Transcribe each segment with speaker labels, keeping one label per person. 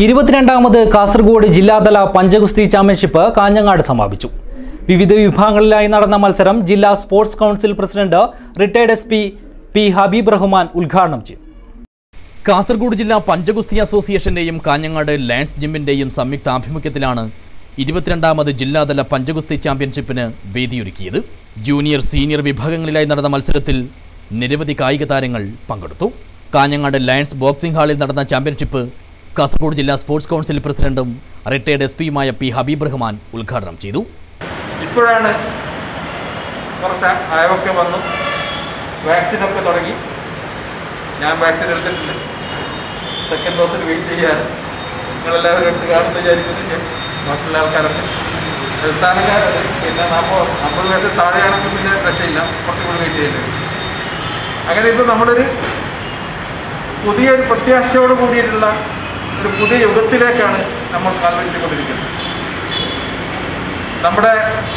Speaker 1: ഇരുപത്തിരണ്ടാമത് കാസർഗോഡ് ജില്ലാതല പഞ്ചഗുസ്തി ചാമ്പ്യൻഷിപ്പ് കാഞ്ഞങ്ങാട് സമാപിച്ചു വിവിധ വിഭാഗങ്ങളിലായി നടന്ന മത്സരം ജില്ലാ sports council president retired S P P Habeeb Rahman ഉദ്ഘാടനം ചെയ്തു
Speaker 2: കാസർഗോഡ് ജില്ലാ പഞ്ചഗുസ്തി അസോസിയേഷന്റെയും കാഞ്ഞങ്ങാട് ലയൺസ് ജിമ്മിന്റെയും സംയുക്ത ആഭിമുഖ്യത്തിലാണ് ഇരുപത്തിരണ്ടാമത് ജില്ലാതല പഞ്ചഗുസ്തി ചാമ്പ്യൻഷിപ്പിന് വേദിയൊരുക്കിയത് ജൂനിയർ സീനിയർ വിഭാഗങ്ങളിലായി നടന്ന മത്സരത്തിൽ നിരവധി കായിക താരങ്ങൾ പങ്കെടുത്തു കാഞ്ഞങ്ങാട് ലയൺസ് ബോക്സിംഗ് ഹാളിൽ നടന്ന ചാമ്പ്യൻഷിപ്പ് കാസർഗോഡ് ജില്ലാ സ്പോർട്സ് കൗൺസിൽ പ്രസിഡന്റും റിട്ടയർഡ് എസ് പിയുമായ പി ഹബീബ് റഹ്മാൻ ഉദ്ഘാടനം ചെയ്തു
Speaker 3: ഇപ്പോഴാണ് കുറച്ച് അയവൊക്കെ വന്നു വാക്സിനൊക്കെ തുടങ്ങി ഞാൻ വാക്സിൻ എടുത്തിട്ടുണ്ട് സെക്കൻഡ് ഡോസിന് വെയിറ്റ് ചെയ്യാണ് നിങ്ങളെല്ലാവരും എടുത്ത് കാണുമെന്ന് വിചാരിക്കുന്നു ഞാൻ ബാക്കിയുള്ള ആൾക്കാരൊക്കെ സ്ഥാനക്കാരുണ്ട് പിന്നെ നാൽപ്പത് അമ്പത് വയസ്സിൽ താഴെയാണെങ്കിൽ പിന്നെ രക്ഷയില്ല കുറച്ചും കൂടി വെയിറ്റ് ചെയ്യേണ്ടി വരും അങ്ങനെ ഇപ്പോൾ നമ്മളൊരു പുതിയൊരു പ്രത്യാശയോട് കൂടിയിട്ടുള്ള ഒരു പുതിയ യുഗത്തിലേക്കാണ് നമ്മൾ കാൽവെച്ചുകൊണ്ടിരിക്കുന്നത് നമ്മുടെ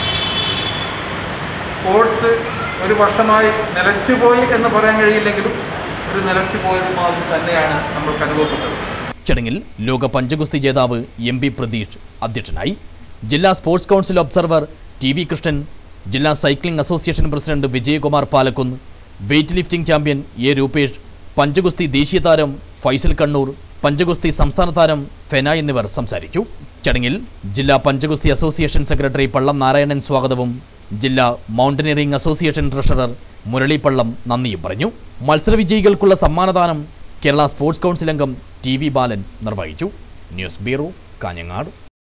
Speaker 3: സ്പോർട്സ് ഒരു വർഷമായി നിലച്ചുപോയി എന്ന് പറയാൻ കഴിയില്ലെങ്കിലും ഒരു നിലച്ചു പോയത് മാതിരി തന്നെയാണ് നമ്മൾക്ക് അനുഭവപ്പെട്ടത്
Speaker 2: ചടങ്ങിൽ ലോക പഞ്ചഗുസ്തി ജേതാവ് എം പി പ്രതീഷ് അധ്യക്ഷനായി ജില്ലാ sports council observer T V Krishnan ജില്ലാ cycling association president Vijayakumar Palakkunnu weightlifting champion A Rupesh പഞ്ചഗുസ്തി ദേശീയ താരം ഫൈസൽ കണ്ണൂർ പഞ്ചഗുസ്തി സംസ്ഥാന താരം ഫെന എന്നിവർ സംസാരിച്ചു ചടങ്ങിൽ ജില്ലാ പഞ്ചഗുസ്തി അസോസിയേഷൻ സെക്രട്ടറി പള്ളം നാരായണൻ സ്വാഗതവും ജില്ലാ mountaineering association treasurer Murali Pallam നന്ദിയും പറഞ്ഞു മത്സരവിജയികൾക്കുള്ള സമ്മാനദാനം കേരള സ്പോർട്സ് കൗൺസിൽ അംഗം ടി വി ബാലൻ നിർവഹിച്ചു ന്യൂസ് ബ്യൂറോ കാഞ്ഞങ്ങാട്